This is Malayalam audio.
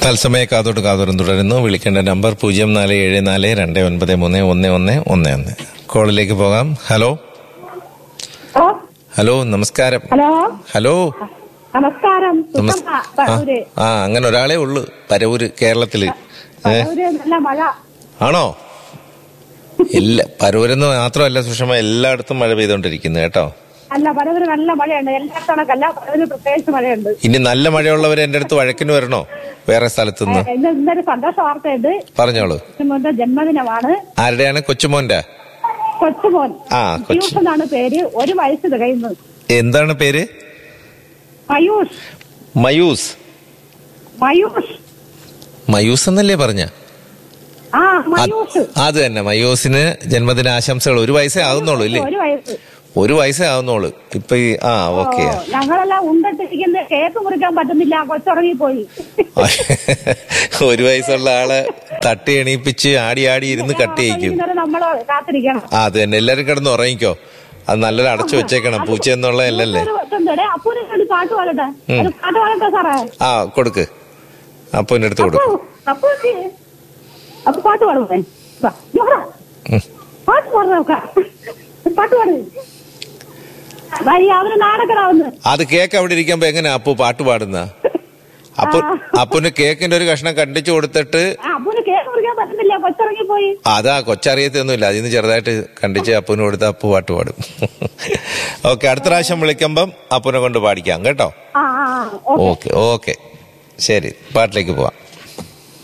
തത്സമയ കാതോട്ട് കാതോറും തുടരുന്നു വിളിക്കേണ്ട നമ്പർ പൂജ്യം നാല് ഏഴ് നാല് രണ്ട് ഒൻപത് മൂന്ന് ഒന്ന് ഒന്ന് ഒന്ന് ഒന്ന് കോളിലേക്ക് പോകാം ഹലോ ഓ ഹലോ നമസ്കാരം ഹലോ ഹലോ നമസ്കാരം നമസ് സുഷമ, ആ, പരവൂര് ആ അങ്ങനെ ഒരാളെ ഉള്ളു പരവൂര് കേരളത്തില് ഏ പരവൂര് നല്ല മഴ ആണോ ഇല്ല പരവൂരെന്ന് മാത്രമല്ല സുഷമ എല്ലായിടത്തും മഴ പെയ്തോണ്ടിരിക്കുന്നു കേട്ടോ അല്ല പരവൂര് നല്ല മഴയുണ്ട് എല്ലാത്തണക്കല്ല പരവൂര് പ്രത്യേകിച്ച് മഴയുണ്ട് ഇനി നല്ല മഴയുള്ളവർ എന്റെ അടുത്ത് വഴക്കിന് വരണോ വേറെ സ്ഥലത്തുനിന്ന് ഇന്ന് ഇന്നൊരു സന്തോഷ വാർത്തയുണ്ട് പറഞ്ഞോളൂ കൊച്ചുമോന്റെ ജന്മദിനമാണ് ആരുടെയാണ് കൊച്ചുമോന്റെ കൊച്ചുമോൻ ആ, കൊച്ചു. പയൂഷ് എന്നാണ് പേര് ഒരു വയസ്സ് തികയുന്നു എന്താണ് പേര് മയൂഷ് മയൂസ് മയൂഷ് മയൂസ് എന്നല്ലേ പറഞ്ഞ ആ മയൂഷ് അത് തന്നെ മയൂസിന് ജന്മദിന ആശംസകൾ ഒരു വയസ്സേ ആകുന്നുള്ളൂ ഇല്ലേ ഒരു വയസ്സ് ഒരു വയസ്സേ ആകുന്നുള്ളൂ ഇപ്പൊ ഈ ആ ഓക്കെ ഓ, ഞങ്ങളെല്ലാം ഉണ്ടിട്ടിരിക്കുന്ന കേക്ക് മുറിക്കാൻ പറ്റുന്നില്ല കൊച്ചുറങ്ങിപ്പോയി ഒരു വയസ്സുള്ള ആളെ തട്ടി എണീപ്പിച്ച് ആടി ആടി ഇരുന്ന് കട്ട് ചെയ്യിക്കും വൈകുന്നേരം നമ്മള് കാത്തിരിക്കണം ആ അത് തന്നെ എല്ലാരും കിടന്ന് ഉറങ്ങിക്കോ അത് നല്ലൊരു അടച്ചു വെച്ചേക്കണം പൂച്ച എന്നുള്ള അല്ലല്ലേ ഒരു ഇതുണ്ട്. അപ്പൂനെ ഒരു പാട്ട് പാടട്ടെ ഒരു പാട്ട് പാടട്ടെ സാറേ ആ കൊടുക്ക് അപ്പൊ എന്റെ അടുത്ത് കൊടുക്കും അപ്പു എന്ത്? അപ്പു പാട്ട് പാടുമേ വാ, ഇങ്ങ് വാ. ഉം. പാട്ട് പാടുന്ന നോക്കാം പാട്ട് പാട് വൈ അവന് നാടകരാവുന്നു അത് കേക്ക് അവിടെ ഇരിക്കുമ്പോ എങ്ങനെയാ അപ്പു പാട്ട് പാടുന്ന അപ്പൊ അപ്പുന് കേക്കിന്റെ ഒരു കഷ്ണം കണ്ടിച്ചു കൊടുത്തിട്ട് അപ്പൂന് കേക്ക് മുറിക്കാൻ പറ്റുന്നില്ല കൊച്ചിറങ്ങി പോയി അതാ കൊച്ചറിയത്തൊന്നുമില്ല അതിന് ചെറുതായിട്ട് കണ്ടിച്ച് അപ്പുന് കൊടുത്ത് അപ്പു പാട്ട് പാടും ഓക്കെ അടുത്ത പ്രാവശ്യം വിളിക്കുമ്പം അപ്പുനെ കൊണ്ട് പാടിക്കാം കേട്ടോ ആ ആ ആ, ഓക്കെ ഓക്കെ ഓക്കെ ശരി പാട്ടിലേക്ക് പോവാം